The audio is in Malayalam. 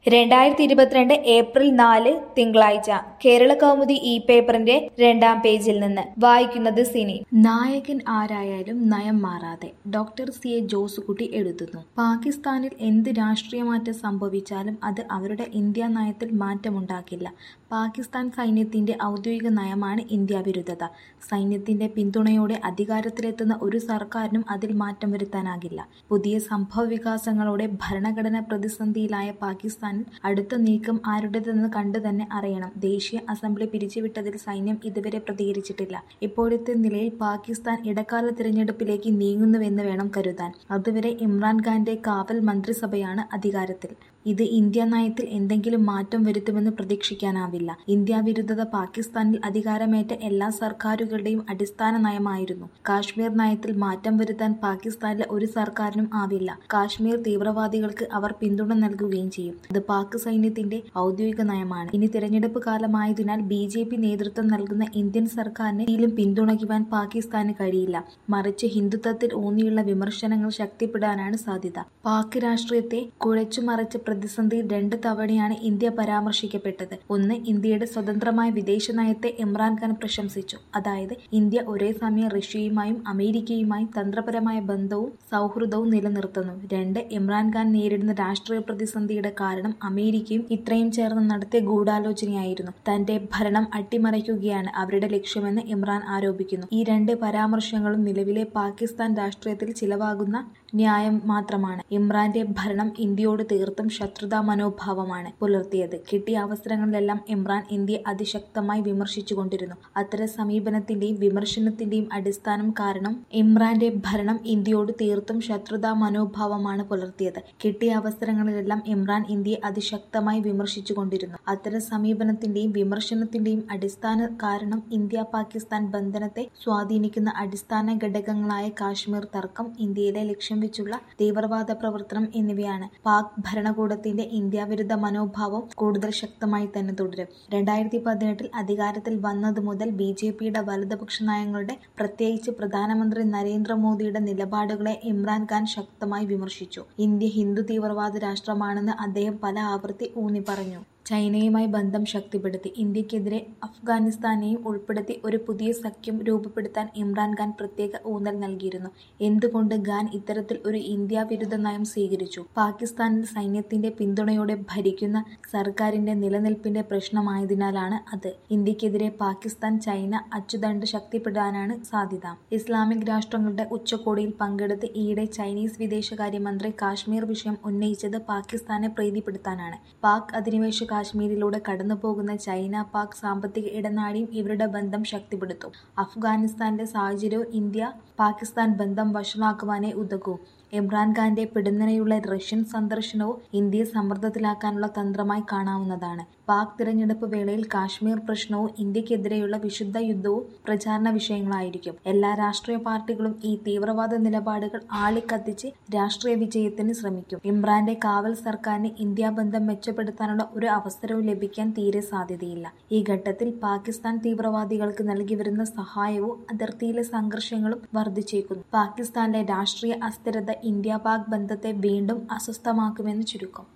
രണ്ടായിരത്തി ഇരുപത്തിരണ്ട് ഏപ്രിൽ നാല് തിങ്കളാഴ്ച കേരള കൗമുദി ഇ പേപ്പറിന്റെ രണ്ടാം പേജിൽ നിന്ന് വായിക്കുന്നത് സിനി നായകൻ ആരായാലും നയം മാറാതെ ഡോക്ടർ സി എ ജോസുകുട്ടി എഴുതുന്നു പാകിസ്ഥാനിൽ എന്ത് രാഷ്ട്രീയ മാറ്റം സംഭവിച്ചാലും അത് അവരുടെ ഇന്ത്യ നയത്തിൽ മാറ്റമുണ്ടാക്കില്ല പാകിസ്ഥാൻ സൈന്യത്തിന്റെ ഔദ്യോഗിക നയമാണ് ഇന്ത്യ വിരുദ്ധത സൈന്യത്തിന്റെ പിന്തുണയോടെ അധികാരത്തിലെത്തുന്ന ഒരു സർക്കാരിനും അതിൽ മാറ്റം വരുത്താനാകില്ല പുതിയ സംഭവ വികാസങ്ങളോടെ ഭരണഘടന പ്രതിസന്ധിയിലായ പാകിസ്ഥാനിൽ അടുത്ത നീക്കം ആരുടേതെന്ന് കണ്ടു തന്നെ അറിയണം ദേശീയ അസംബ്ലി പിരിച്ചുവിട്ടതിൽ സൈന്യം ഇതുവരെ പ്രതികരിച്ചിട്ടില്ല ഇപ്പോഴത്തെ നിലയിൽ പാകിസ്ഥാൻ ഇടക്കാല തിരഞ്ഞെടുപ്പിലേക്ക് നീങ്ങുന്നുവെന്ന് വേണം കരുതാൻ അതുവരെ ഇമ്രാൻഖാന്റെ കാവൽ മന്ത്രിസഭയാണ് അധികാരത്തിൽ ഇത് ഇന്ത്യ നയത്തിൽ എന്തെങ്കിലും മാറ്റം വരുത്തുമെന്ന് പ്രതീക്ഷിക്കാനാവില്ല ഇന്ത്യ വിരുദ്ധത പാകിസ്ഥാനിൽ അധികാരമേറ്റ എല്ലാ സർക്കാരുകളുടെയും അടിസ്ഥാന നയമായിരുന്നു കാശ്മീർ നയത്തിൽ മാറ്റം വരുത്താൻ പാകിസ്ഥാനിലെ ഒരു സർക്കാരിനും ആവില്ല കാശ്മീർ തീവ്രവാദികൾക്ക് അവർ പിന്തുണ നൽകുകയും ചെയ്യും അത് പാക് സൈന്യത്തിന്റെ ഔദ്യോഗിക നയമാണ് ഇനി തിരഞ്ഞെടുപ്പ് കാലമായതിനാൽ ബി ജെ പി നേതൃത്വം നൽകുന്ന ഇന്ത്യൻ സർക്കാരിനെ ഇതിലും പിന്തുണയ്ക്കുവാൻ പാകിസ്ഥാന് കഴിയില്ല മറിച്ച് ഹിന്ദുത്വത്തിൽ ഊന്നിയുള്ള വിമർശനങ്ങൾ ശക്തിപ്പെടാനാണ് സാധ്യത പാക് രാഷ്ട്രീയത്തെ കുഴച്ചുമറച്ച പ്രതിസന്ധിയിൽ രണ്ട് തവണയാണ് ഇന്ത്യ പരാമർശിക്കപ്പെട്ടത് ഒന്ന് ഇന്ത്യയുടെ സ്വതന്ത്രമായ വിദേശ നയത്തെ ഇമ്രാൻഖാൻ പ്രശംസിച്ചു അതായത് ഇന്ത്യ ഒരേ സമയം റഷ്യയുമായും അമേരിക്കയുമായും തന്ത്രപരമായ ബന്ധവും സൗഹൃദവും നിലനിർത്തുന്നു രണ്ട് ഇമ്രാൻഖാൻ നേരിടുന്ന രാഷ്ട്രീയ പ്രതിസന്ധിയുടെ കാരണം അമേരിക്കയും ഇത്രയും ചേർന്ന് നടത്തിയ ഗൂഢാലോചനയായിരുന്നു തന്റെ ഭരണം അട്ടിമറിക്കുകയാണ് അവരുടെ ലക്ഷ്യമെന്ന് ഇമ്രാൻ ആരോപിക്കുന്നു ഈ രണ്ട് പരാമർശങ്ങളും നിലവിലെ പാകിസ്ഥാൻ രാഷ്ട്രീയത്തിൽ ചിലവാകുന്ന ന്യായം മാത്രമാണ് ഇമ്രാന്റെ ഭരണം ഇന്ത്യയോട് തീർത്തും ശത്രുതാ മനോഭാവമാണ് പുലർത്തിയത് കിട്ടിയ അവസരങ്ങളിലെല്ലാം ഇമ്രാൻ ഇന്ത്യയെ അതിശക്തമായി വിമർശിച്ചുകൊണ്ടിരുന്നു അത്തരം സമീപനത്തിന്റെയും വിമർശനത്തിന്റെയും അടിസ്ഥാനം കാരണം ഇമ്രാന്റെ ഭരണം ഇന്ത്യയോട് തീർത്തും ശത്രുതാ മനോഭാവമാണ് പുലർത്തിയത് കിട്ടിയ അവസരങ്ങളിലെല്ലാം ഇമ്രാൻ ഇന്ത്യയെ അതിശക്തമായി വിമർശിച്ചുകൊണ്ടിരുന്നു അത്തരം സമീപനത്തിന്റെയും വിമർശനത്തിന്റെയും അടിസ്ഥാന കാരണം ഇന്ത്യ പാകിസ്ഥാൻ ബന്ധനത്തെ സ്വാധീനിക്കുന്ന അടിസ്ഥാന ഘടകങ്ങളായ കാശ്മീർ തർക്കം ഇന്ത്യയിലെ ലക്ഷ്യം വെച്ചുള്ള തീവ്രവാദ പ്രവർത്തനം എന്നിവയാണ് പാക് ഭരണകൂടത്തിന്റെ ഇന്ത്യ വിരുദ്ധ മനോഭാവം കൂടുതൽ ശക്തമായി തന്നെ തുടരും രണ്ടായിരത്തി പതിനെട്ടിൽ അധികാരത്തിൽ വന്നത് മുതൽ ബി ജെ പിയുടെ വലതുപക്ഷ നയങ്ങളുടെ പ്രത്യേകിച്ച് പ്രധാനമന്ത്രി നരേന്ദ്രമോദിയുടെ നിലപാടുകളെ ഇമ്രാൻഖാൻ ശക്തമായി വിമർശിച്ചു ഇന്ത്യ ഹിന്ദു തീവ്രവാദ രാഷ്ട്രമാണെന്ന് അദ്ദേഹം പല ആവർത്തി ഊന്നി പറഞ്ഞു ചൈനയുമായി ബന്ധം ശക്തിപ്പെടുത്തി ഇന്ത്യക്കെതിരെ അഫ്ഗാനിസ്ഥാനെയും ഉൾപ്പെടുത്തി ഒരു പുതിയ സഖ്യം രൂപപ്പെടുത്താൻ ഇമ്രാൻഖാൻ പ്രത്യേക ഊന്നൽ നൽകിയിരുന്നു എന്തുകൊണ്ട് ഖാൻ ഇത്തരത്തിൽ ഒരു ഇന്ത്യ വിരുദ്ധ നയം സ്വീകരിച്ചു പാകിസ്ഥാനിൽ സൈന്യത്തിന്റെ പിന്തുണയോടെ ഭരിക്കുന്ന സർക്കാരിന്റെ നിലനിൽപ്പിന്റെ പ്രശ്നമായതിനാലാണ് അത് ഇന്ത്യക്കെതിരെ പാകിസ്ഥാൻ ചൈന അച്ചുതണ്ട് ശക്തിപ്പെടാനാണ് സാധ്യത ഇസ്ലാമിക് രാഷ്ട്രങ്ങളുടെ ഉച്ചകോടിയിൽ പങ്കെടുത്ത് ഈയിടെ ചൈനീസ് വിദേശകാര്യമന്ത്രി കാശ്മീർ വിഷയം ഉന്നയിച്ചത് പാകിസ്ഥാനെ പ്രീതിപ്പെടുത്താനാണ് പാക് അധിനിവേശ കാശ്മീരിലൂടെ കടന്നുപോകുന്ന ചൈന പാക് സാമ്പത്തിക ഇടനാഴിയും ഇവരുടെ ബന്ധം ശക്തിപ്പെടുത്തും അഫ്ഗാനിസ്ഥാന്റെ സാഹചര്യവും ഇന്ത്യ പാകിസ്ഥാൻ ബന്ധം വഷളാക്കുവാനേ ഉതകൂ ഇമ്രാൻഖാന്റെ പിടുന്നനെയുള്ള റഷ്യൻ സന്ദർശനവും ഇന്ത്യയെ സമ്മർദ്ദത്തിലാക്കാനുള്ള തന്ത്രമായി കാണാവുന്നതാണ് പാക് തിരഞ്ഞെടുപ്പ് വേളയിൽ കാശ്മീർ പ്രശ്നവും ഇന്ത്യക്കെതിരെയുള്ള വിശുദ്ധ യുദ്ധവും പ്രചാരണ വിഷയങ്ങളായിരിക്കും എല്ലാ രാഷ്ട്രീയ പാർട്ടികളും ഈ തീവ്രവാദ നിലപാടുകൾ ആളിക്കത്തിച്ച് രാഷ്ട്രീയ വിജയത്തിന് ശ്രമിക്കും ഇമ്രാന്റെ കാവൽ സർക്കാരിന് ഇന്ത്യ ബന്ധം മെച്ചപ്പെടുത്താനുള്ള ഒരു അവസരവും ലഭിക്കാൻ തീരെ സാധ്യതയില്ല ഈ ഘട്ടത്തിൽ പാകിസ്ഥാൻ തീവ്രവാദികൾക്ക് നൽകി വരുന്ന സഹായവും അതിർത്തിയിലെ സംഘർഷങ്ങളും വർദ്ധിച്ചേക്കുന്നു പാകിസ്ഥാനിലെ രാഷ്ട്രീയ അസ്ഥിരത ഇന്ത്യ പാക് ബന്ധത്തെ വീണ്ടും അസ്വസ്ഥമാക്കുമെന്ന് ചുരുക്കം